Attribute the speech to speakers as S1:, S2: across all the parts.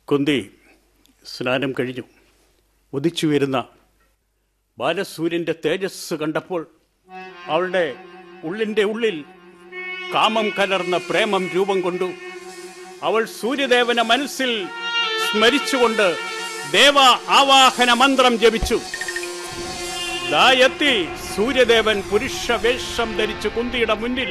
S1: കുന്തി സ്നാനം കഴിഞ്ഞു ഉദിച്ചു വരുന്ന ബാലസൂര്യന്റെ തേജസ് കണ്ടപ്പോൾ അവളുടെ ഉള്ളിന്റെ ഉള്ളിൽ കാമം കലർന്ന പ്രേമം രൂപം കൊണ്ടു അവൾ സൂര്യദേവനെ മനസ്സിൽ സ്മരിച്ചുകൊണ്ട് ദേവ ആവാഹന മന്ത്രം ജപിച്ചു ദാ എത്തി സൂര്യദേവൻ പുരുഷ വേഷം ധരിച്ചു കുന്തിയുടെ മുന്നിൽ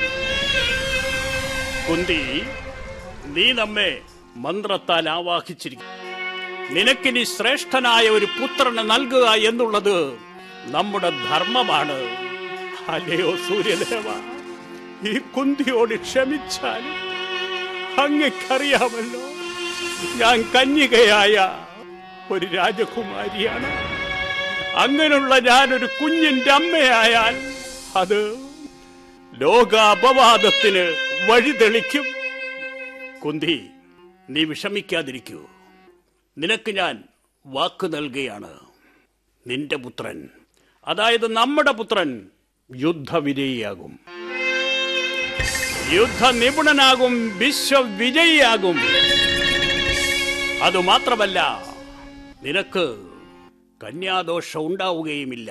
S1: കുന്തി നീ നമ്മെ മന്ത്രത്താൽ ആവാഹിച്ചിരിക്കും നിനക്കിനി ശ്രേഷ്ഠനായ ഒരു പുത്രനെ നൽകുക എന്നുള്ളത് നമ്മുടെ ധർമ്മമാണ് അല്ലയോ സൂര്യദേവ ഈ കുന്തിയോട് ക്ഷമിച്ചാൽ അങ്ങക്കറിയാമല്ലോ ഞാൻ കന്യകയായ ഒരു രാജകുമാരിയാണ് അങ്ങനെയുള്ള ഞാനൊരു കുഞ്ഞിന്റെ അമ്മയായാൽ അത് ലോകാപവാദത്തിന് വഴിതെളിക്കും കുന്തി നീ വിഷമിക്കാതിരിക്കൂ നിനക്ക് ഞാൻ വാക്ക് നൽകുകയാണ് നിന്റെ പുത്രൻ അതായത് നമ്മുടെ പുത്രൻ യുദ്ധവിജയിയാകും യുദ്ധ നിപുണനാകും വിശ്വവിജയിയാകും അതുമാത്രമല്ല നിനക്ക് കന്യാദോഷം ഉണ്ടാവുകയുമില്ല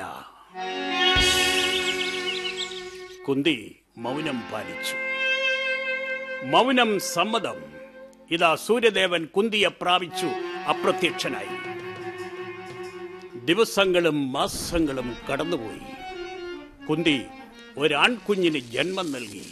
S1: കുന്തി മൗനം പാലിച്ചു മൗനം സമ്മതം ഇതാ സൂര്യദേവൻ കുന്തിയെ പ്രാപിച്ചു അപ്രത്യക്ഷനായി ദിവസങ്ങളും മാസങ്ങളും കടന്നുപോയി കുന്തി ഒരാൺകുഞ്ഞിന് ജന്മം നൽകി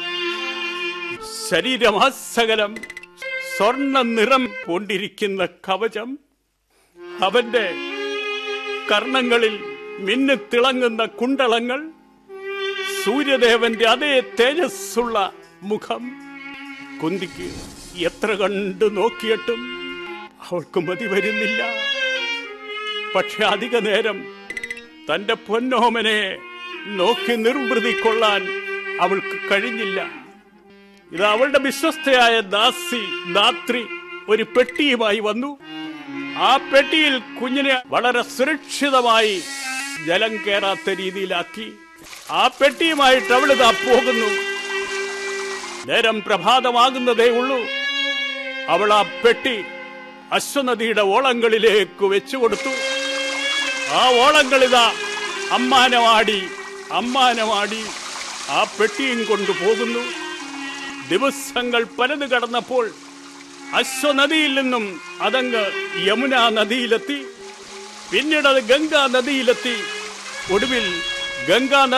S1: ശരീരമാസകലം സ്വർണ്ണ നിറം കൊണ്ടിരിക്കുന്ന കവചം അവന്റെ കർണങ്ങളിൽ മിന്നിത്തിളങ്ങുന്ന കുണ്ടളങ്ങൾ സൂര്യദേവന്റെ അതേ തേജസ്സുള്ള മുഖം കുന്തിക്ക് എത്ര കണ്ട് നോക്കിയിട്ടും അവൾക്ക് മതി വരുന്നില്ല പക്ഷെ അധിക നേരം തന്റെ പൊന്നോമനെ നോക്കി നിർവൃതി കൊള്ളാൻ അവൾക്ക് കഴിഞ്ഞില്ല ഇത് അവളുടെ വിശ്വസ്തയായ ദാസി ദാത്രി ഒരു പെട്ടിയുമായി വന്നു ആ പെട്ടിയിൽ കുഞ്ഞിനെ വളരെ സുരക്ഷിതമായി ജലം കയറാത്ത രീതിയിലാക്കി ആ പെട്ടിയുമായിട്ട് അവളിതാ പോകുന്നു നേരം പ്രഭാതമാകുന്നതേ ഉള്ളൂ അവൾ ആ പെട്ടി അശ്വനദിയുടെ ഓളങ്ങളിലേക്ക് വെച്ചു കൊടുത്തു ആ ഓളങ്ങളിതാ അമ്മാനമാടി അമ്മാനമാടി ആ പെട്ടിയും കൊണ്ടുപോകുന്നു ദിവസങ്ങൾ പലത് കടന്നപ്പോൾ അശ്വനദിയിൽ നിന്നും അതങ്ങ് യമുന നദിയിലെത്തി പിന്നീട് അത് ഗംഗാ നദിയിലെത്തി ഒടുവിൽ ഗംഗാ